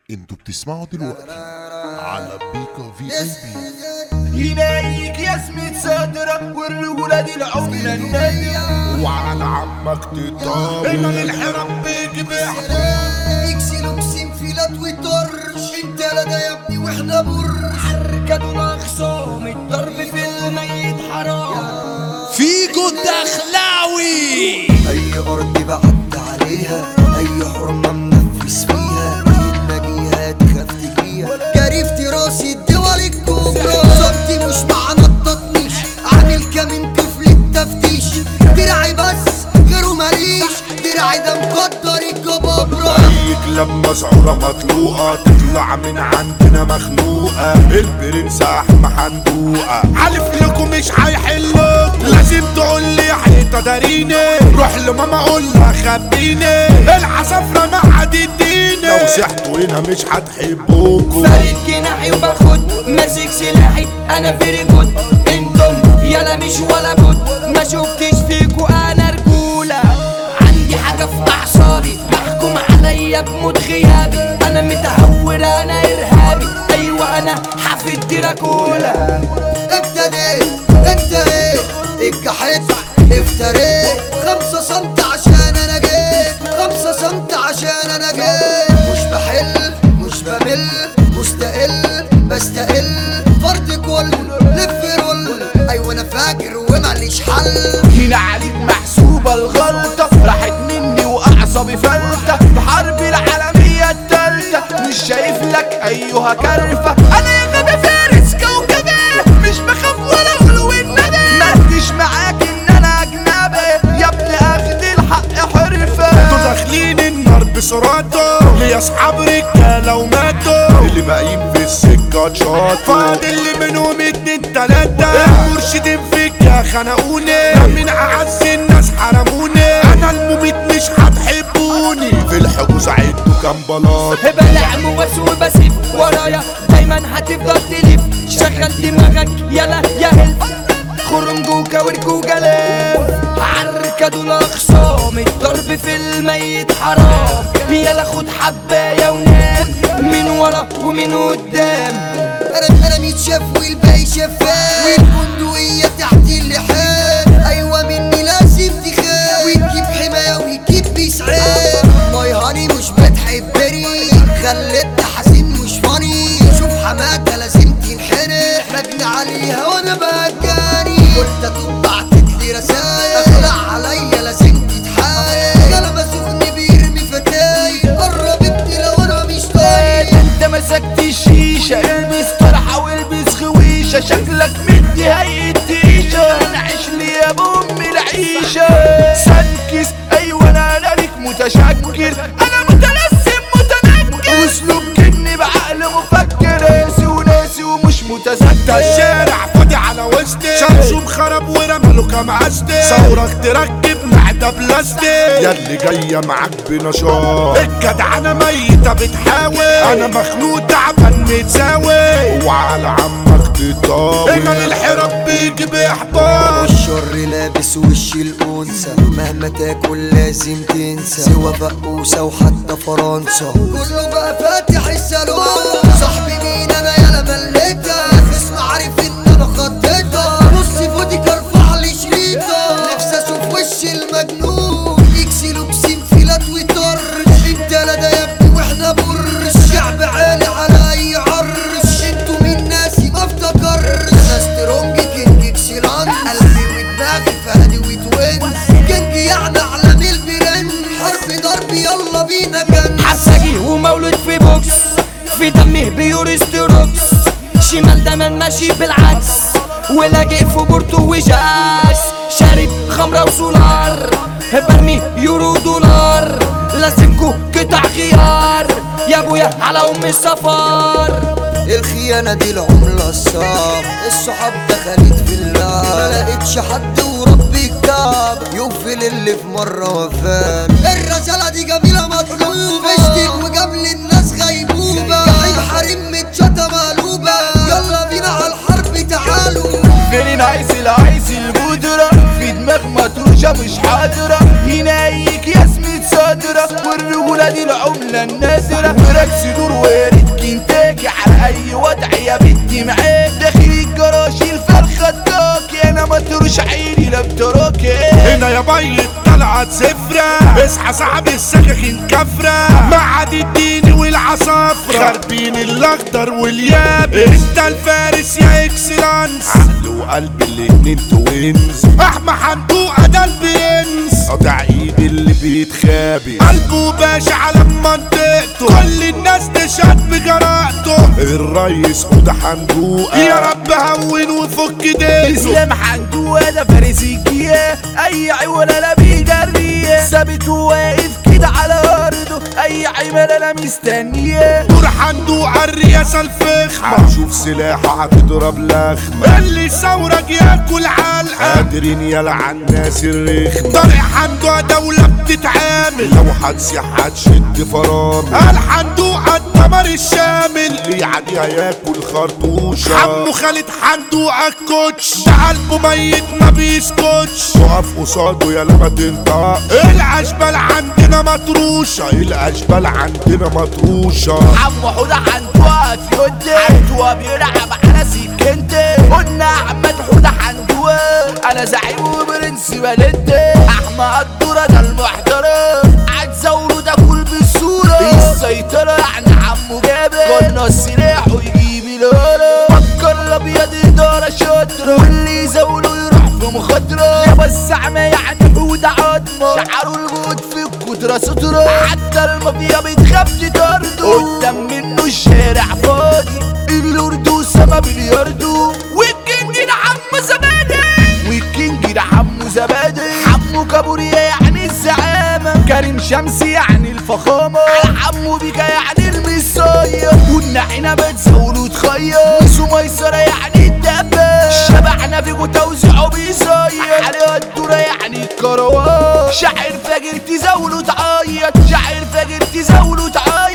انتوا بتسمعوا دلوقتي على بيكا في اي بي ينايك يا سميت صدرك والرجولة دي العملة النادرة وعلى عمك تطابق إمام الحرم بيجي بيحضر اكسي لوكسين في لا تويترش انت لا ده يا ابني واحنا بر حركة اخصام الضرب في الميت حرام فيجو الدخلاوي اي ارض بعد عليها اي حرمة منفس فيها النجيها تخاف تجيها جريفتي راسي الدول الكبرى صبتي مش مع نططنيش عامل كمين طفل التفتيش دراعي بس غيره ماليش دراعي ده مقدر الجبابرة اي كلاب مسعورة مطلوقة تطلع من عندنا مخنوقة البرنس احمى حندوقة حلف لكم مش هيحلوك لازم تقول لي حيطة داريني روح لماما قول لها خبيني العصافرة ما هتديني لو صحتوا هنا مش هتحبوكوا فارد جناحي وباخد ماسك سلاحي انا فيري جود انتم يلا مش ولا بد ما شفتش فيكو انا رجولة عندي حاجة في اعصابي محكوم عليا بموت غيابي انا متهور انا ارهابي ايوه انا حافظ دراكولا ابتديت انت ايه اتجحت افتريت خمسة سنت عشان انا جيت خمسة سنت عشان انا جيت مش بحل مش بمل مستقل بستقل فرد كل لف رول ايوه انا فاكر وماليش حل هنا عليك محسوبة الغلطة راحت مني وأعصابي فلتة في حرب العالمية التالتة مش شايف لك أيها كرفة أنا يا غدا فارس كوكبي مش بخاف ولا غلو الندى مديش معاك إن أنا أجنبي يا ابني أخد الحق حرفة انتوا داخلين النار بسرعته ليا اصحاب رجاله وماتوا اللي باقيين في السكه شاطوا فاضل اللي منهم اتنين تلاته المرشدين فيك خنقوني من اعز الناس حرموني انا المميت مش هتحبوني في الحجوز عدوا كام بلاط بلع موس وبسيب ورايا دايما هتفضل تلف شغل دماغك يلا يا هلف خرنجوكا ورجوجا لف عالركض الاخصام الضرب في الميت حرام يلا خد حبايه ونام من ورا ومن قدام انا انا متشاف والباقي شفاف والبندقية تحت اللحام ايوه مني لازم تخاف وتجيب حماية وتجيب بيسعاف ماي هاني مش بتحبني خلتني حزين مش فاني شوف حماتها لازم تنحرق مجني عليها وانا بهجاني قلت اتوب بعتتلي رسايل اخلع عليا لازم تتحايل قلبة سخن بيرمي فتاي قربتني لو انا مش طايق انت مسكت الشيشة البس طرحة والبس خويشة شكلك مدي هيئة تيشة انا عيش لي يا بأم العيشة سنكس ايوه انا لك متشكر انا متلسم متنكر واسلوب كني بعقل مفكر قاسي وناسي ومش ده متذكر الشارع فاضي على وسطي شمسهم خرب ورملوا كام عستي ثورك تركب معدة بلاستيك يا اللي جاية معاك بنشاط الجدعنة ميتة بتحاول انا مخنوق تعبان متساوي وعلى عمك تطاوي امام الحرب بيجي باحباط الشر لابس وش الأنثى مهما تاكل لازم تنسى سوى بقوسة وحتى فرنسا كله بقى فاتح الصالون صاحبي مين انا يالا مليتها خصم عارف ان انا خطيتها نص فوديك ارفع لي شريطة نفسي اشوف وش المجنون اكسي لوكسين في لا تويتر انت لا ده يا ابني واحنا بر الشعب عالي على اي عرش انتوا مين ناسي ما افتكرش انا سترونج كينج اكسلان قلبي ودماغي فهدي وتوينز كينج يعني اعلام البرنس حرب ضرب يلا بينا جن حساجي ومولود في بوكس في دمه بيورستروكس شمال دايما ماشي بالعكس ولاجئ في بورتو وجاس شارب خمرة وسولار برمي يورو دولار لازمكو قطع غيار يا ابويا على ام السفر الخيانة دي العملة الصعب الصحاب دخلت في اللعب ما لقيتش حد وربي كتاب يقفل اللي في مرة وفان الرسالة دي جميلة مطلوبة اشتك وقبل الناس غيبوبة جحيم حريم متشتة مقلوبة يلا بينا على الحرب تعالوا فين عايز العايز البودرة في دماغ مطروشة مش حاضرة هنايك يا سميت صادرة والرجولة دي العملة النادرة وراك صدور وإيه بيض طلعت زفرة اصحى صاحب السكاكين كفرة معاد الدين والعصافرة خاربين الاخضر واليابس انت الفارس يا اكسلانس عقل وقلب الاتنين توينز احمى حندوقة ده البرنس قطع ايد اللي بيتخابي قلبه باشا على منطقته كل الناس تشهد بجرأته الريس حوده حندوقة يا رب هون وفك ديله اسلام حندوة ده فارسيكية اي عيوله لا بيجريه ثابت وواقف كده على ارضه اي عمالة لا مستنيه دور حندوقة الرياسة الفخمة شوف سلاحه هتضرب لخمة اللي ثورك ياكل علقة قادرين يلعن الناس الرخمة طارق حندوقة دولة بتتعامل لو هتسيح هتشد فرامل الحندوقة الدمر الشامل اللي عليها ياكل خرطوشة عمو خالد حندوقة الكوتش ده قلبه ميت ما بيسكتش وقف قصاده يا لما تنطق الاشبال عندنا مطروشة الاشبال عندنا مطروشة عم حودة حندوة في يدي حندوة بيلعب على سكنتي قلنا احمد حودة حندوة انا زعيم وبرنس بلدي احمد الدورة ده المحترم قاعد زوره ده كل بالصورة السيطرة يعني عمو جابر قلنا السلاح ويجيب الهرم فكر الابيض ادارة شاطرة واللي يزاوله يروح في مخاطرة يابا الزعمة يعني حودة عظمة شعره الجود في القدرة سترة حتى المافيا بتخاف تطرده قدام منه الشارع فاضي الورد وسما بلياردو والكينج ده عم زبادي والكينج ده عمو زبادي عمو كابوريا يعني الزعامة كريم شمسي يعني الفخامة على عمو بيكا يعني المصاية والنعينة بتزول وتخير ميسو ميسرة يعني الدبة شبعنا فيكو توزيعه بيصير عليها الدورة يعني الكروان شاعر فاجر تزول وتعيط شاعر فاجر تزول وتعيط